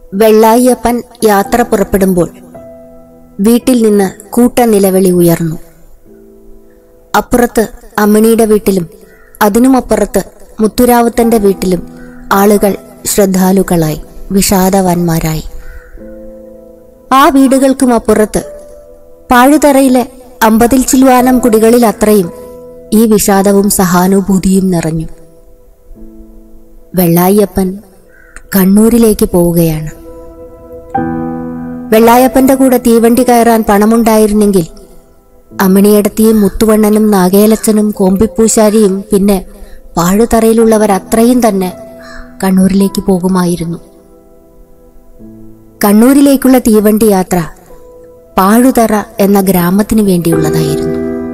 വെള്ളായിയപ്പൻ യാത്ര പുറപ്പെടുമ്പോൾ വീട്ടിൽ നിന്ന് കൂട്ട നിലവിളി ഉയർന്നു അപ്പുറത്ത് അമ്മിണിയുടെ വീട്ടിലും അതിനുമപ്പുറത്ത് മുത്തുരാവുത്തന്റെ വീട്ടിലും ആളുകൾ ശ്രദ്ധാലുക്കളായി വിഷാദവാന്മാരായി ആ വീടുകൾക്കും അപ്പുറത്ത് പാഴുതറയിലെ അമ്പതിൽ ചില്ലുവാനം കുടികളിൽ അത്രയും ഈ വിഷാദവും സഹാനുഭൂതിയും നിറഞ്ഞു വെള്ളായിയപ്പൻ കണ്ണൂരിലേക്ക് പോവുകയാണ് വെള്ളായപ്പന്റെ കൂടെ തീവണ്ടി കയറാൻ പണമുണ്ടായിരുന്നെങ്കിൽ അമ്മിണിയടത്തിയും മുത്തുവണ്ണനും നാഗേലച്ചനും കോമ്പിപ്പൂശാരിയും പിന്നെ പാഴുതറയിലുള്ളവർ അത്രയും തന്നെ കണ്ണൂരിലേക്ക് പോകുമായിരുന്നു കണ്ണൂരിലേക്കുള്ള തീവണ്ടി യാത്ര പാഴുതറ എന്ന ഗ്രാമത്തിനു വേണ്ടിയുള്ളതായിരുന്നു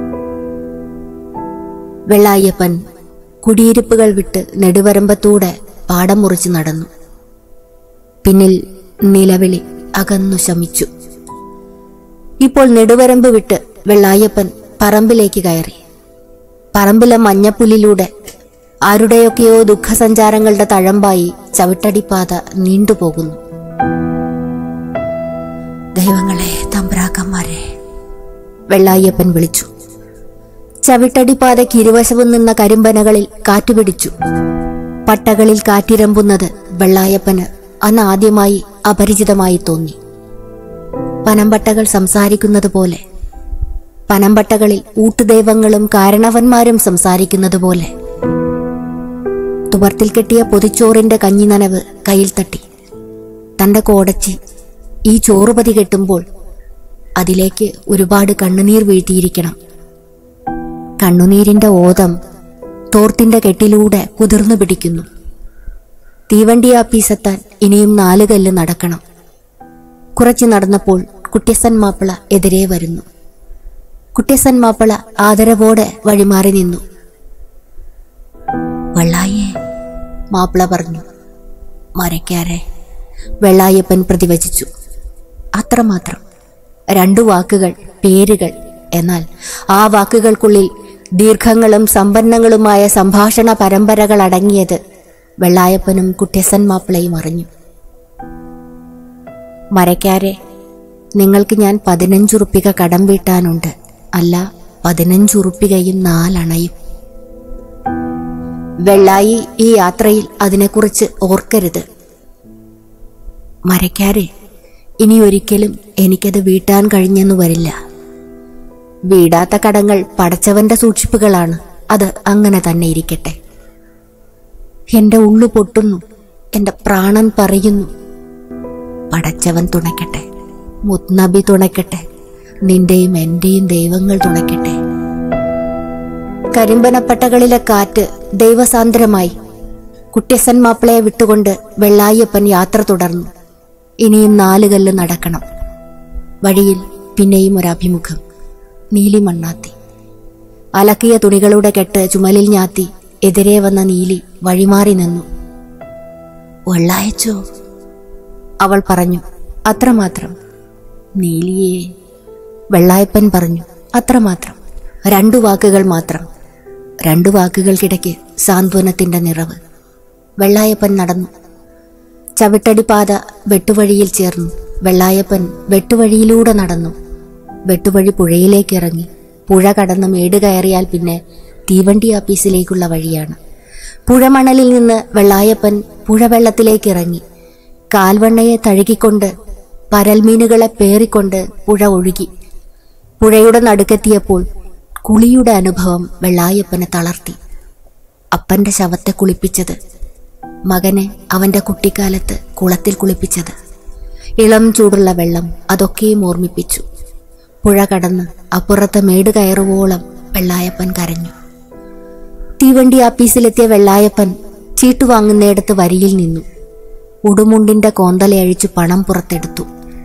വെള്ളായപ്പൻ കുടിയിരിപ്പുകൾ വിട്ട് നെടുവരമ്പത്തൂടെ പാടം മുറിച്ച് നടന്നു പിന്നിൽ നിലവിളി അകന്നു ശമിച്ചു ഇപ്പോൾ നെടുവരമ്പ് വിട്ട് വെള്ളായപ്പൻ പറമ്പിലേക്ക് കയറി പറമ്പിലെ മഞ്ഞപ്പുല്ലിലൂടെ ആരുടെയൊക്കെയോ ദുഃഖസഞ്ചാരങ്ങളുടെ തഴമ്പായി ചവിട്ടടിപ്പാത നീണ്ടുപോകുന്നു ദൈവങ്ങളെ തമ്പ്രാക്കന്മാരെ വെള്ളായപ്പൻ വിളിച്ചു ചവിട്ടടിപ്പാതയ്ക്ക് ഇരുവശവും നിന്ന കരിമ്പനകളിൽ കാറ്റുപിടിച്ചു പട്ടകളിൽ കാറ്റിരമ്പുന്നത് വെള്ളായപ്പന് അന്ന് ആദ്യമായി അപരിചിതമായി തോന്നി പനമ്പട്ടകൾ സംസാരിക്കുന്നത് പോലെ പനമ്പട്ടകളിൽ ഊട്ടുദൈവങ്ങളും കാരണവന്മാരും സംസാരിക്കുന്നത് പോലെ തുവർത്തിൽ കെട്ടിയ പൊതിച്ചോറിന്റെ കഞ്ഞി നനവ് കയ്യിൽ തട്ടി തന്റെ കോടച്ചി ഈ ചോറുപതി കെട്ടുമ്പോൾ അതിലേക്ക് ഒരുപാട് കണ്ണുനീർ വീഴ്ത്തിയിരിക്കണം കണ്ണുനീരിന്റെ ഓതം തോർത്തിന്റെ കെട്ടിലൂടെ കുതിർന്നു പിടിക്കുന്നു തീവണ്ടി ആപ്പീസെത്താൻ ഇനിയും നാലുകല്ല് നടക്കണം കുറച്ചു നടന്നപ്പോൾ കുട്ടിയസൻ മാപ്പിള എതിരെ വരുന്നു കുട്ടിയസൻ മാപ്പിള ആദരവോടെ വഴിമാറി നിന്നു വെള്ളായേ മാപ്പിള പറഞ്ഞു മരയ്ക്കാരെ വെള്ളായപ്പൻ പ്രതിവചിച്ചു അത്രമാത്രം രണ്ടു വാക്കുകൾ പേരുകൾ എന്നാൽ ആ വാക്കുകൾക്കുള്ളിൽ ദീർഘങ്ങളും സമ്പന്നങ്ങളുമായ സംഭാഷണ പരമ്പരകൾ അടങ്ങിയത് വെള്ളായപ്പനും കുട്ടിയസൻ മാപ്പിളയും അറിഞ്ഞു മരക്കാരെ നിങ്ങൾക്ക് ഞാൻ പതിനഞ്ചുറുപ്പിക കടം വീട്ടാനുണ്ട് അല്ല പതിനഞ്ചുറുപ്പികയും നാലണയും വെള്ളായി ഈ യാത്രയിൽ അതിനെക്കുറിച്ച് ഓർക്കരുത് മരക്കാരെ ഇനി ഒരിക്കലും എനിക്കത് വീട്ടാൻ കഴിഞ്ഞെന്നു വരില്ല വീടാത്ത കടങ്ങൾ പടച്ചവന്റെ സൂക്ഷിപ്പുകളാണ് അത് അങ്ങനെ തന്നെ ഇരിക്കട്ടെ എന്റെ ഉള്ളു പൊട്ടുന്നു എന്റെ പ്രാണൻ പറയുന്നു പടച്ചവൻ തുണയ്ക്കട്ടെ മുത്നബി തുണയ്ക്കട്ടെ നിന്റെയും എന്റെയും ദൈവങ്ങൾ തുണയ്ക്കട്ടെ കരിമ്പനപ്പട്ടകളിലെ കാറ്റ് ദൈവസാന്ദ്രമായി കുട്ടിയസൻ മാപ്പിളയെ വിട്ടുകൊണ്ട് വെള്ളായപ്പൻ യാത്ര തുടർന്നു ഇനിയും നാലുകല്ല് നടക്കണം വഴിയിൽ പിന്നെയും ഒരഭിമുഖം നീലി മണ്ണാത്തി അലക്കിയ തുണികളുടെ കെട്ട് ചുമലിൽ ഞാത്തി എതിരെ വന്ന നീലി വഴിമാറി നിന്നു വെള്ളായച്ചോ അവൾ പറഞ്ഞു അത്രമാത്രം നീലിയെ വെള്ളായപ്പൻ പറഞ്ഞു അത്രമാത്രം രണ്ടു വാക്കുകൾ മാത്രം രണ്ടു വാക്കുകൾക്കിടയ്ക്ക് സാന്ത്വനത്തിന്റെ നിറവ് വെള്ളായപ്പൻ നടന്നു ചവിട്ടടിപ്പാത വെട്ടുവഴിയിൽ ചേർന്നു വെള്ളായപ്പൻ വെട്ടുവഴിയിലൂടെ നടന്നു വെട്ടുവഴി പുഴയിലേക്ക് ഇറങ്ങി പുഴ കടന്ന് മേട് കയറിയാൽ പിന്നെ തീവണ്ടി ആപ്പീസിലേക്കുള്ള വഴിയാണ് പുഴമണലിൽ നിന്ന് വെള്ളായപ്പൻ പുഴവെള്ളത്തിലേക്ക് ഇറങ്ങി കാൽവണ്ണയെ തഴുകിക്കൊണ്ട് പരൽമീനുകളെ പേറിക്കൊണ്ട് പുഴ ഒഴുകി പുഴയുടെ നടുക്കെത്തിയപ്പോൾ കുളിയുടെ അനുഭവം വെള്ളായപ്പനെ തളർത്തി അപ്പന്റെ ശവത്തെ കുളിപ്പിച്ചത് മകനെ അവന്റെ കുട്ടിക്കാലത്ത് കുളത്തിൽ കുളിപ്പിച്ചത് ഇളം ചൂടുള്ള വെള്ളം അതൊക്കെയും ഓർമ്മിപ്പിച്ചു പുഴ കടന്ന് അപ്പുറത്തെ മേട് കയറുവോളം വെള്ളായപ്പൻ കരഞ്ഞു തീവണ്ടി ആപ്പീസിലെത്തിയ വെള്ളായപ്പൻ ചീട്ടു വാങ്ങുന്നിടത്ത് വരിയിൽ നിന്നു ഉടുമുണ്ടിന്റെ കോന്തലയഴിച്ചു പണം പുറത്തെടുത്തു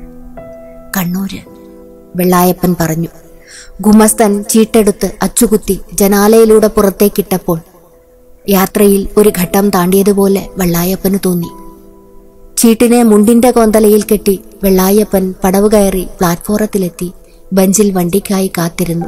കണ്ണൂര് വെള്ളായപ്പൻ പറഞ്ഞു ഗുമസ്തൻ ചീട്ടെടുത്ത് അച്ചുകുത്തി ജനാലയിലൂടെ പുറത്തേക്കിട്ടപ്പോൾ യാത്രയിൽ ഒരു ഘട്ടം താണ്ടിയതുപോലെ വെള്ളായപ്പന് തോന്നി ചീട്ടിനെ മുണ്ടിന്റെ കോന്തലയിൽ കെട്ടി വെള്ളായപ്പൻ പടവ് കയറി പ്ലാറ്റ്ഫോറത്തിലെത്തി ബെഞ്ചിൽ വണ്ടിക്കായി കാത്തിരുന്നു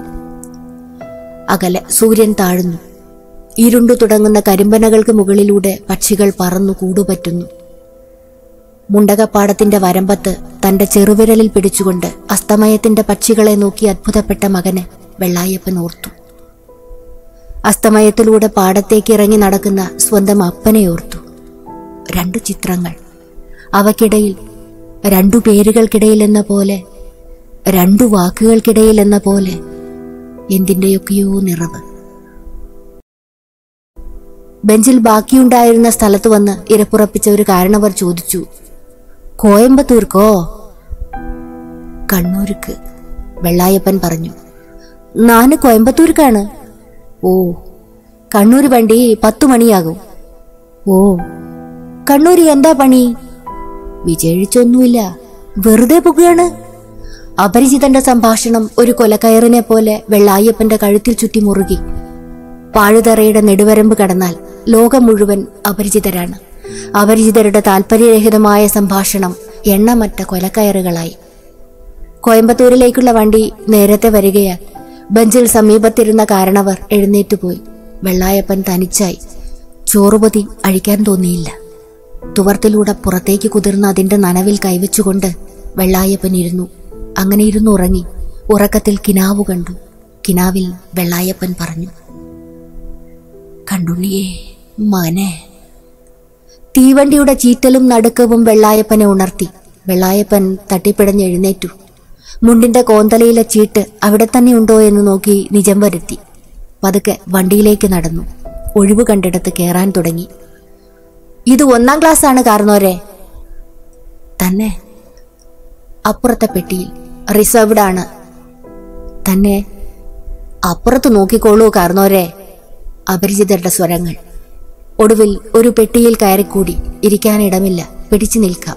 അകലെ സൂര്യൻ താഴുന്നു ഇരുണ്ടു തുടങ്ങുന്ന കരിമ്പനകൾക്ക് മുകളിലൂടെ പക്ഷികൾ പറന്നു കൂടുപറ്റുന്നു മുണ്ടകപ്പാടത്തിന്റെ വരമ്പത്ത് തന്റെ ചെറുവിരലിൽ പിടിച്ചുകൊണ്ട് അസ്തമയത്തിന്റെ പക്ഷികളെ നോക്കി അത്ഭുതപ്പെട്ട മകന് വെള്ളായപ്പൻ ഓർത്തു അസ്തമയത്തിലൂടെ പാടത്തേക്ക് ഇറങ്ങി നടക്കുന്ന സ്വന്തം അപ്പനെ ഓർത്തു രണ്ടു ചിത്രങ്ങൾ അവക്കിടയിൽ രണ്ടു പേരുകൾക്കിടയിൽ എന്ന പോലെ രണ്ടു വാക്കുകൾക്കിടയിൽ എന്ന പോലെ എന്തിൻ്റെയൊക്കെയോ നിറവ് ബെഞ്ചിൽ ബാക്കിയുണ്ടായിരുന്ന സ്ഥലത്ത് വന്ന് ഇരപ്പുറപ്പിച്ച ഒരു കാരണവർ ചോദിച്ചു കോയമ്പത്തൂർക്കോ കണ്ണൂർക്ക് വെള്ളായപ്പൻ പറഞ്ഞു നാന് കോയമ്പത്തൂർക്കാണ് ഓ കണ്ണൂർ വണ്ടി പത്തു മണിയാകും ഓ കണ്ണൂര് എന്താ പണി വിജയിച്ചൊന്നുമില്ല വെറുതെ പോകുകയാണ് അപരിചിതന്റെ സംഭാഷണം ഒരു കൊലക്കയറിനെ പോലെ വെള്ളായപ്പന്റെ കഴുത്തിൽ ചുറ്റി മുറുകി പാഴുതറയുടെ നെടുവരമ്പ് കടന്നാൽ ലോകം മുഴുവൻ അപരിചിതരാണ് അപരിചിതരുടെ താല്പര്യരഹിതമായ സംഭാഷണം എണ്ണമറ്റ കൊലക്കയറുകളായി കോയമ്പത്തൂരിലേക്കുള്ള വണ്ടി നേരത്തെ വരികയാൽ ബെഞ്ചിൽ സമീപത്തിരുന്ന കാരണവർ എഴുന്നേറ്റുപോയി വെള്ളായപ്പൻ തനിച്ചായി ചോറുപതി അഴിക്കാൻ തോന്നിയില്ല തുവർത്തിലൂടെ പുറത്തേക്ക് കുതിർന്ന അതിന്റെ നനവിൽ കൈവച്ചുകൊണ്ട് വെള്ളായപ്പൻ ഇരുന്നു അങ്ങനെ ഇരുന്നു ഉറങ്ങി ഉറക്കത്തിൽ കിനാവ് കണ്ടു കിനാവിൽ വെള്ളായപ്പൻ പറഞ്ഞു കണ്ടുണ്ണിയേ മകനെ തീവണ്ടിയുടെ ചീറ്റലും നടുക്കവും വെള്ളായപ്പനെ ഉണർത്തി വെള്ളായപ്പൻ തട്ടിപ്പിടഞ്ഞ് എഴുന്നേറ്റു മുണ്ടിന്റെ കോന്തലയിലെ ചീട്ട് അവിടെ തന്നെ ഉണ്ടോ എന്ന് നോക്കി നിജം വരുത്തി പതുക്കെ വണ്ടിയിലേക്ക് നടന്നു ഒഴിവ് കണ്ടിടത്ത് കയറാൻ തുടങ്ങി ഇത് ഒന്നാം ക്ലാസ് ആണ് കാർന്നോരെ തന്നെ അപ്പുറത്തെ പെട്ടിയിൽ റിസർവ്ഡ് ആണ് തന്നെ അപ്പുറത്ത് നോക്കിക്കോളൂ കാർന്നോരെ അപരിചിതരുടെ സ്വരങ്ങൾ ഒടുവിൽ ഒരു പെട്ടിയിൽ കയറിക്കൂടി ഇരിക്കാനിടമില്ല പിടിച്ചു നിൽക്കാം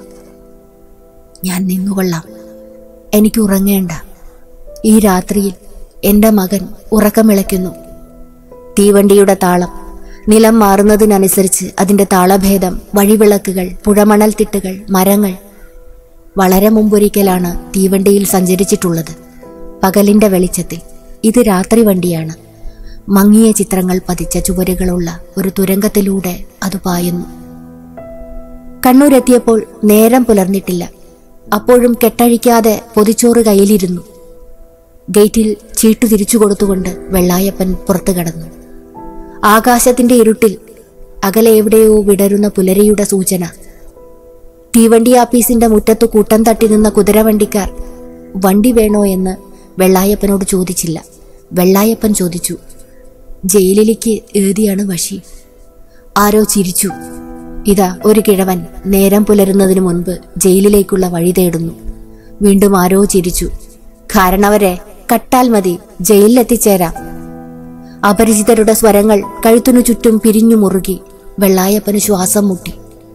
ഞാൻ നിന്നുകൊള്ളാം എനിക്ക് ഉറങ്ങേണ്ട ഈ രാത്രിയിൽ എന്റെ മകൻ ഉറക്കമിളയ്ക്കുന്നു തീവണ്ടിയുടെ താളം നിലം മാറുന്നതിനനുസരിച്ച് അതിന്റെ താളഭേദം വഴിവിളക്കുകൾ പുഴമണൽത്തിട്ടുകൾ മരങ്ങൾ വളരെ മുമ്പൊരിക്കലാണ് തീവണ്ടിയിൽ സഞ്ചരിച്ചിട്ടുള്ളത് പകലിന്റെ വെളിച്ചത്തിൽ ഇത് രാത്രി വണ്ടിയാണ് മങ്ങിയ ചിത്രങ്ങൾ പതിച്ച ചുവരുകളുള്ള ഒരു തുരങ്കത്തിലൂടെ അത് പായുന്നു കണ്ണൂരെത്തിയപ്പോൾ നേരം പുലർന്നിട്ടില്ല അപ്പോഴും കെട്ടഴിക്കാതെ പൊതിച്ചോറ് കയ്യിലിരുന്നു ഗേറ്റിൽ ചീട്ടു തിരിച്ചു കൊടുത്തുകൊണ്ട് വെള്ളായപ്പൻ പുറത്തു കടന്നു ആകാശത്തിന്റെ ഇരുട്ടിൽ അകലെ എവിടെയോ വിടരുന്ന പുലരിയുടെ സൂചന തീവണ്ടി ആപ്പീസിന്റെ മുറ്റത്തു കൂട്ടം തട്ടി നിന്ന കുതിരവണ്ടിക്കാർ വണ്ടി വേണോ എന്ന് വെള്ളായപ്പനോട് ചോദിച്ചില്ല വെള്ളായപ്പൻ ചോദിച്ചു ജയിലിലേക്ക് ഏതിയാണ് വശി ആരോ ചിരിച്ചു ഇതാ ഒരു കിഴവൻ നേരം പുലരുന്നതിനു മുൻപ് ജയിലിലേക്കുള്ള വഴി തേടുന്നു വീണ്ടും ആരോ ചിരിച്ചു കാരണവരെ കട്ടാൽ മതി ജയിലിലെത്തിച്ചേരാം അപരിചിതരുടെ സ്വരങ്ങൾ കഴുത്തിനു ചുറ്റും പിരിഞ്ഞു മുറുകി വെള്ളായപ്പന് ശ്വാസം മുട്ടി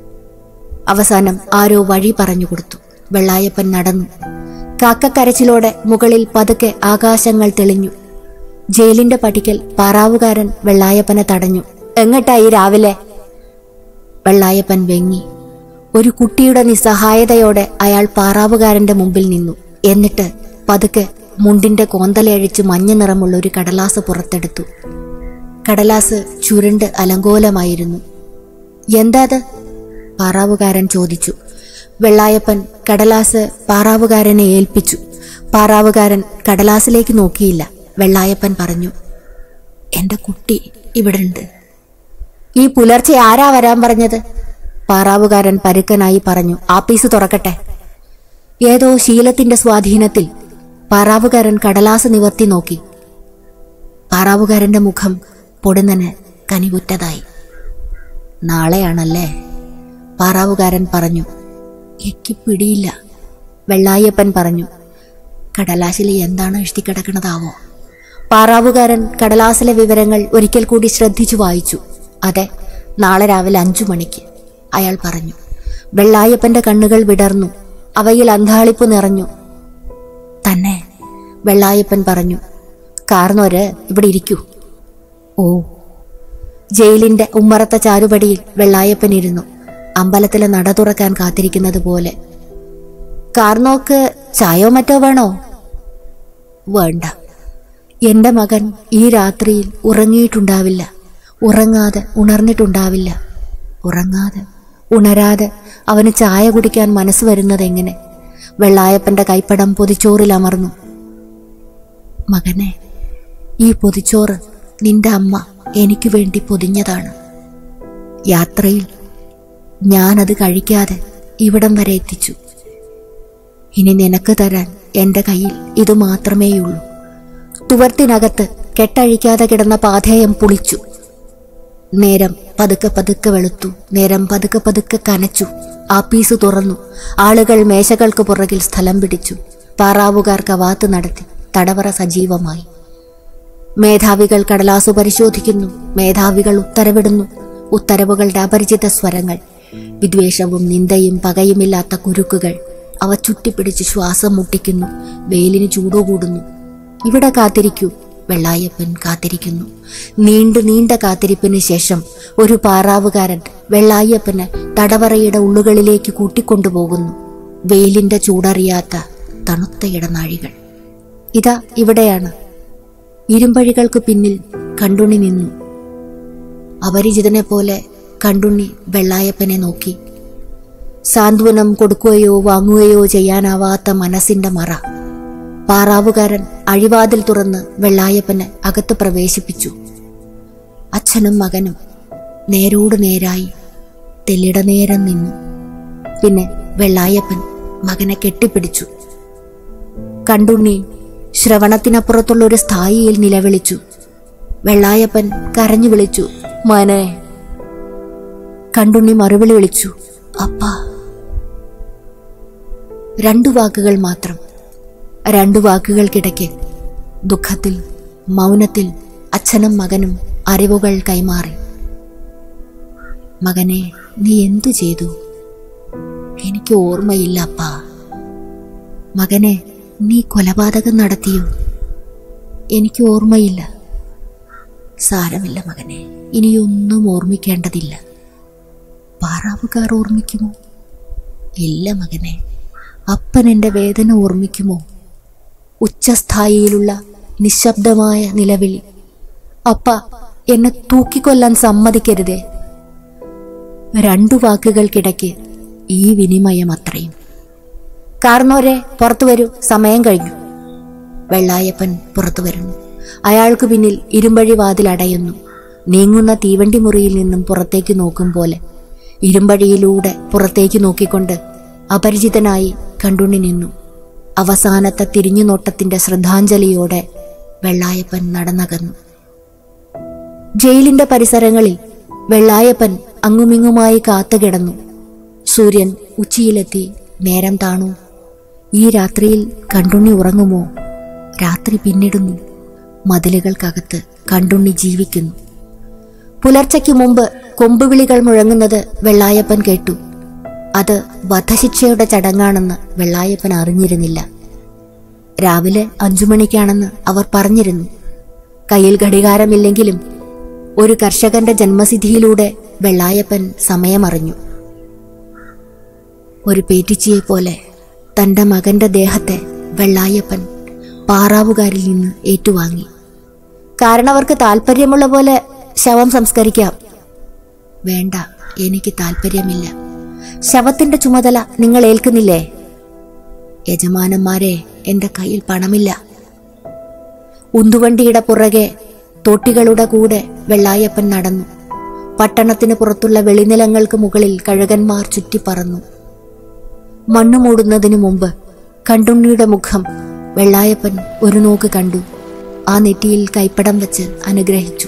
അവസാനം ആരോ വഴി പറഞ്ഞു കൊടുത്തു വെള്ളായപ്പൻ നടന്നു കാക്കക്കരച്ചിലോടെ മുകളിൽ പതുക്കെ ആകാശങ്ങൾ തെളിഞ്ഞു ജയിലിന്റെ പടിക്കൽ പാറാവുകാരൻ വെള്ളായപ്പനെ തടഞ്ഞു എങ്ങട്ടായി രാവിലെ വെള്ളായപ്പൻ വെങ്ങി ഒരു കുട്ടിയുടെ നിസ്സഹായതയോടെ അയാൾ പാറാവുകാരന്റെ മുമ്പിൽ നിന്നു എന്നിട്ട് പതുക്കെ മുണ്ടിന്റെ കോന്തലയഴിച്ച് മഞ്ഞ നിറമുള്ള ഒരു കടലാസ് പുറത്തെടുത്തു കടലാസ് ചുരുണ്ട് അലങ്കോലമായിരുന്നു എന്താത് പാറാവുകാരൻ ചോദിച്ചു വെള്ളായപ്പൻ കടലാസ് പാറാവുകാരനെ ഏൽപ്പിച്ചു പാറാവുകാരൻ കടലാസിലേക്ക് നോക്കിയില്ല വെള്ളായപ്പൻ പറഞ്ഞു എന്റെ കുട്ടി ഇവിടുണ്ട് ഈ പുലർച്ചെ ആരാ വരാൻ പറഞ്ഞത് പാറാവുകാരൻ പരുക്കനായി പറഞ്ഞു ആപ്പീസ് തുറക്കട്ടെ ഏതോ ശീലത്തിന്റെ സ്വാധീനത്തിൽ പാറാവുകാരൻ കടലാസ് നിവർത്തി നോക്കി പാറാവുകാരന്റെ മുഖം പൊടുന്നന് കനിവുറ്റതായി നാളെയാണല്ലേ പാറാവുകാരൻ പറഞ്ഞു എനിക്ക് പിടിയില്ല വെള്ളായപ്പൻ പറഞ്ഞു കടലാസിൽ എന്താണ് എഴുതിക്കിടക്കണതാവോ പാറാവുകാരൻ കടലാസിലെ വിവരങ്ങൾ ഒരിക്കൽ കൂടി ശ്രദ്ധിച്ചു വായിച്ചു അതെ നാളെ രാവിലെ അഞ്ചു മണിക്ക് അയാൾ പറഞ്ഞു വെള്ളായപ്പന്റെ കണ്ണുകൾ വിടർന്നു അവയിൽ അന്താളിപ്പ് നിറഞ്ഞു തന്നെ വെള്ളായപ്പൻ പറഞ്ഞു കാർന്നോര് ഇവിടെ ഇരിക്കൂ ഓ ജയിലിന്റെ ഉമ്മറത്തെ ചാരുപടിയിൽ വെള്ളായപ്പൻ ഇരുന്നു അമ്പലത്തിലെ നട തുറക്കാൻ കാത്തിരിക്കുന്നത് പോലെ കാർന്നോക്ക് ചായോ മറ്റോ വേണോ വേണ്ട എന്റെ മകൻ ഈ രാത്രിയിൽ ഉറങ്ങിയിട്ടുണ്ടാവില്ല ഉറങ്ങാതെ ഉണർന്നിട്ടുണ്ടാവില്ല ഉറങ്ങാതെ ഉണരാതെ അവന് ചായ കുടിക്കാൻ മനസ്സ് വരുന്നതെങ്ങനെ വെള്ളായപ്പന്റെ കൈപ്പടം പൊതിച്ചോറിൽ അമർന്നു മകനെ ഈ പൊതിച്ചോറ് നിന്റെ അമ്മ എനിക്ക് വേണ്ടി പൊതിഞ്ഞതാണ് യാത്രയിൽ ഞാനത് കഴിക്കാതെ ഇവിടം വരെ എത്തിച്ചു ഇനി നിനക്ക് തരാൻ എൻ്റെ കയ്യിൽ ഇത് മാത്രമേയുള്ളൂ തുവർത്തിനകത്ത് കെട്ടഴിക്കാതെ കിടന്ന പാഥേയം പുളിച്ചു നേരം പതുക്കെ പതുക്കെ വെളുത്തു നേരം പതുക്കെ പതുക്കെ കനച്ചു ആപ്പീസ് തുറന്നു ആളുകൾ മേശകൾക്ക് പുറകിൽ സ്ഥലം പിടിച്ചു പാറാവുകാർ കവാത്ത് നടത്തി തടവറ സജീവമായി മേധാവികൾ കടലാസു പരിശോധിക്കുന്നു മേധാവികൾ ഉത്തരവിടുന്നു ഉത്തരവുകളുടെ അപരിചിത സ്വരങ്ങൾ വിദ്വേഷവും നിന്ദയും പകയുമില്ലാത്ത കുരുക്കുകൾ അവ ചുറ്റിപ്പിടിച്ച് ശ്വാസം മുട്ടിക്കുന്നു വെയിലിന് ചൂടുകൂടുന്നു ഇവിടെ കാത്തിരിക്കൂ വെള്ളായപ്പൻ കാത്തിരിക്കുന്നു നീണ്ടു നീണ്ട കാത്തിരിപ്പിന് ശേഷം ഒരു പാറാവുകാരൻ വെള്ളായപ്പന് തടവറയുടെ ഉള്ളുകളിലേക്ക് കൂട്ടിക്കൊണ്ടുപോകുന്നു വെയിലിന്റെ ചൂടറിയാത്ത തണുത്ത ഇടനാഴികൾ ഇതാ ഇവിടെയാണ് ഇരുമ്പഴികൾക്ക് പിന്നിൽ കണ്ടുണി നിന്നു അപരിചിതനെ പോലെ കണ്ടുണ്ണി വെള്ളായപ്പനെ നോക്കി സാന്ത്വനം കൊടുക്കുകയോ വാങ്ങുകയോ ചെയ്യാനാവാത്ത മനസ്സിന്റെ മറ പാറാവുകാരൻ അഴിവാതിൽ തുറന്ന് വെള്ളായപ്പനെ അകത്ത് പ്രവേശിപ്പിച്ചു അച്ഛനും മകനും നേരോട് നേരായി തെല്ലിട നേരം നിന്നു പിന്നെ വെള്ളായപ്പൻ മകനെ കെട്ടിപ്പിടിച്ചു കണ്ടുണ്ണി ശ്രവണത്തിനപ്പുറത്തുള്ള ഒരു സ്ഥായിയിൽ നിലവിളിച്ചു വെള്ളായപ്പൻ കരഞ്ഞു വിളിച്ചു മോനെ കണ്ടുണ്ണി മറുവിളി വിളിച്ചു അപ്പാ രണ്ടു വാക്കുകൾ മാത്രം രണ്ടു വാക്കുകൾക്കിടയ്ക്ക് ദുഃഖത്തിൽ മൗനത്തിൽ അച്ഛനും മകനും അറിവുകൾ കൈമാറി മകനെ നീ എന്തു ചെയ്തു എനിക്ക് ഓർമ്മയില്ല അപ്പാ മകനെ നീ കൊലപാതകം നടത്തിയോ എനിക്ക് ഓർമ്മയില്ല സാരമില്ല മകനെ ഇനിയൊന്നും ഓർമ്മിക്കേണ്ടതില്ല പാറാവുകാർ ഓർമ്മിക്കുമോ ഇല്ല മകനെ അപ്പൻ എൻ്റെ വേദന ഓർമ്മിക്കുമോ ഉച്ചസ്ഥായിയിലുള്ള നിശബ്ദമായ നിലവിളി അപ്പ എന്നെ തൂക്കിക്കൊല്ലാൻ സമ്മതിക്കരുതേ രണ്ടു വാക്കുകൾക്കിടയ്ക്ക് ഈ വിനിമയം അത്രയും കാർന്നോരെ പുറത്തു വരൂ സമയം കഴിഞ്ഞു വെള്ളായപ്പൻ പുറത്തു വരുന്നു അയാൾക്ക് പിന്നിൽ ഇരുമ്പഴി വാതിൽ അടയുന്നു നീങ്ങുന്ന തീവണ്ടി മുറിയിൽ നിന്നും പുറത്തേക്ക് നോക്കും പോലെ ഇരുമ്പഴിയിലൂടെ പുറത്തേക്ക് നോക്കിക്കൊണ്ട് അപരിചിതനായി കണ്ടുണ്ണി നിന്നു അവസാനത്തെ തിരിഞ്ഞുനോട്ടത്തിന്റെ ശ്രദ്ധാഞ്ജലിയോടെ വെള്ളായപ്പൻ നടന്നകന്നു ജയിലിന്റെ പരിസരങ്ങളിൽ വെള്ളായപ്പൻ അങ്ങുമിങ്ങുമായി കാത്തുകിടന്നു സൂര്യൻ ഉച്ചിയിലെത്തി നേരം താണു ഈ രാത്രിയിൽ കണ്ടുണ്ണി ഉറങ്ങുമോ രാത്രി പിന്നിടുന്നു മതിലുകൾക്കകത്ത് കണ്ടുണ്ണി ജീവിക്കുന്നു പുലർച്ചയ്ക്ക് മുമ്പ് കൊമ്പുവിളികൾ മുഴങ്ങുന്നത് വെള്ളായപ്പൻ കേട്ടു അത് വധശിക്ഷയുടെ ചടങ്ങാണെന്ന് വെള്ളായപ്പൻ അറിഞ്ഞിരുന്നില്ല രാവിലെ അഞ്ചു മണിക്കാണെന്ന് അവർ പറഞ്ഞിരുന്നു കയ്യിൽ ഘടികാരമില്ലെങ്കിലും ഒരു കർഷകന്റെ ജന്മസിദ്ധിയിലൂടെ വെള്ളായപ്പൻ സമയമറിഞ്ഞു ഒരു പേറ്റിച്ചിയെ പോലെ തന്റെ മകന്റെ ദേഹത്തെ വെള്ളായപ്പൻ പാറാവുകാരിൽ നിന്ന് ഏറ്റുവാങ്ങി കാരണവർക്ക് താല്പര്യമുള്ള പോലെ ശവം സംസ്കരിക്കാം വേണ്ട എനിക്ക് താല്പര്യമില്ല ശവത്തിന്റെ ചുമതല നിങ്ങൾ ഏൽക്കുന്നില്ലേ യജമാനന്മാരെ എന്റെ കയ്യിൽ പണമില്ല ഉന്തുവണ്ടിയുടെ പുറകെ തോട്ടികളുടെ കൂടെ വെള്ളായപ്പൻ നടന്നു പട്ടണത്തിന് പുറത്തുള്ള വെളിനിലങ്ങൾക്ക് മുകളിൽ കഴുകന്മാർ ചുറ്റിപ്പറന്നു മണ്ണു മൂടുന്നതിനു മുമ്പ് കണ്ടുണ്ണിയുടെ മുഖം വെള്ളായപ്പൻ ഒരു നോക്ക് കണ്ടു ആ നെറ്റിയിൽ കൈപ്പടം വെച്ച് അനുഗ്രഹിച്ചു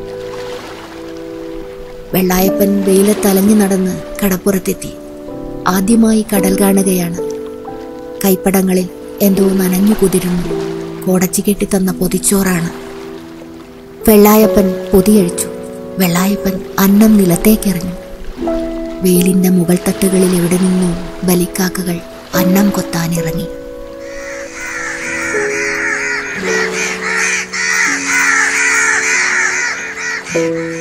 വെള്ളായപ്പൻ വെയിലത്തലഞ്ഞു നടന്ന് കടപ്പുറത്തെത്തി ആദ്യമായി കടൽ കാണുകയാണ് കൈപ്പടങ്ങളിൽ എന്തോ നനഞ്ഞു കുതിരുന്നു കോടച്ചി കെട്ടിത്തന്ന പൊതിച്ചോറാണ് വെള്ളായപ്പൻ പൊതിയഴിച്ചു വെള്ളായപ്പൻ അന്നം നിലത്തേക്കെറിഞ്ഞു വെയിലിന്റെ മുകൾ തട്ടുകളിൽ എവിടെ നിന്നോ ബലിക്കാക്കകൾ അന്നം കൊത്താനിറങ്ങി Thank you.